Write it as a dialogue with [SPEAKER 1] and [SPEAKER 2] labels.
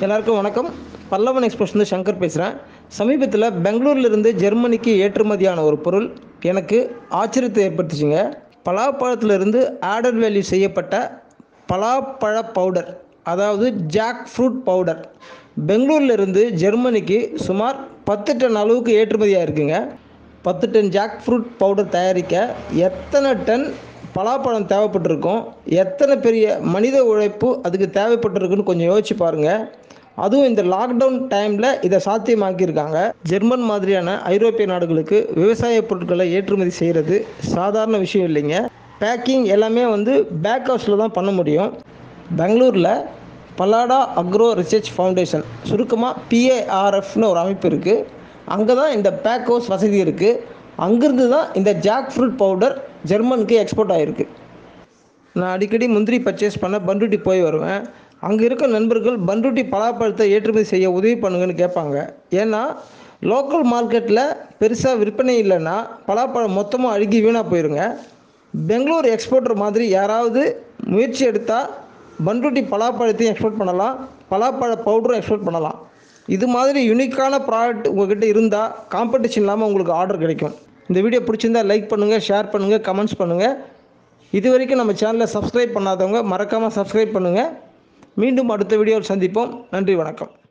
[SPEAKER 1] எல்லாருக்கும் வணக்கம் பல்லவன் எக்ஸ்பிரஸ் வந்து சங்கர் பேசுகிறேன் சமீபத்தில் பெங்களூர்லேருந்து ஜெர்மனிக்கு ஏற்றுமதியான ஒரு பொருள் எனக்கு ஆச்சரியத்தை ஏற்படுத்துச்சுங்க பலாப்பழத்திலிருந்து ஆடர் வேல்யூ செய்யப்பட்ட பலாப்பழ பவுடர் அதாவது ஜாக் ஃப்ரூட் பவுடர் பெங்களூர்லேருந்து ஜெர்மனிக்கு சுமார் பத்து டன் அளவுக்கு ஏற்றுமதியாக இருக்குங்க பத்து டன் ஜாக் ஃப்ரூட் பவுடர் தயாரிக்க எத்தனை டன் பலாப்பழம் தேவைப்பட்டிருக்கும் எத்தனை பெரிய மனித உழைப்பு அதுக்கு தேவைப்பட்டிருக்குன்னு கொஞ்சம் யோசிச்சு பாருங்கள் அதுவும் இந்த லாக்டவுன் டைமில் இதை சாத்தியமாக்கியிருக்காங்க ஜெர்மன் மாதிரியான ஐரோப்பிய நாடுகளுக்கு விவசாய பொருட்களை ஏற்றுமதி செய்கிறது சாதாரண விஷயம் இல்லைங்க பேக்கிங் எல்லாமே வந்து பேக் ஹவுஸில் தான் பண்ண முடியும் பெங்களூரில் பல்லாடா அக்ரோ ரிசர்ச் ஃபவுண்டேஷன் சுருக்கமாக பிஏஆர்எஃப்னு ஒரு அமைப்பு இருக்குது அங்கே தான் இந்த பேக் ஹவுஸ் வசதி இருக்குது அங்கேருந்து தான் இந்த ஜாக் ஃப்ரூட் பவுடர் ஜெர்மனுக்கு எக்ஸ்போர்ட் ஆகிருக்கு நான் அடிக்கடி முந்திரி பர்ச்சேஸ் பண்ண பண்ருட்டி போய் வருவேன் அங்கே இருக்க நண்பர்கள் பண்ருட்டி பலாப்பழத்தை ஏற்றுமதி செய்ய உதவி பண்ணுங்கன்னு கேட்பாங்க ஏன்னா லோக்கல் மார்க்கெட்டில் பெருசாக விற்பனை இல்லைன்னா பலாப்பழம் மொத்தமாக அழுகி வீணாக போயிருங்க பெங்களூர் எக்ஸ்போர்ட்டர் மாதிரி யாராவது முயற்சி எடுத்தால் பண்ருட்டி பலாப்பழத்தையும் எக்ஸ்போர்ட் பண்ணலாம் பலாப்பழ பவுடரும் எக்ஸ்போர்ட் பண்ணலாம் இது மாதிரி யூனிக்கான ப்ராடக்ட் உங்ககிட்ட இருந்தால் காம்படிஷன் இல்லாமல் உங்களுக்கு ஆர்டர் கிடைக்கும் இந்த வீடியோ பிடிச்சிருந்தா லைக் பண்ணுங்கள் ஷேர் பண்ணுங்கள் கமெண்ட்ஸ் பண்ணுங்கள் இது வரைக்கும் நம்ம சேனலை சப்ஸ்கிரைப் பண்ணாதவங்க மறக்காமல் சப்ஸ்கிரைப் பண்ணுங்கள் மீண்டும் அடுத்த வீடியோவில் சந்திப்போம் நன்றி வணக்கம்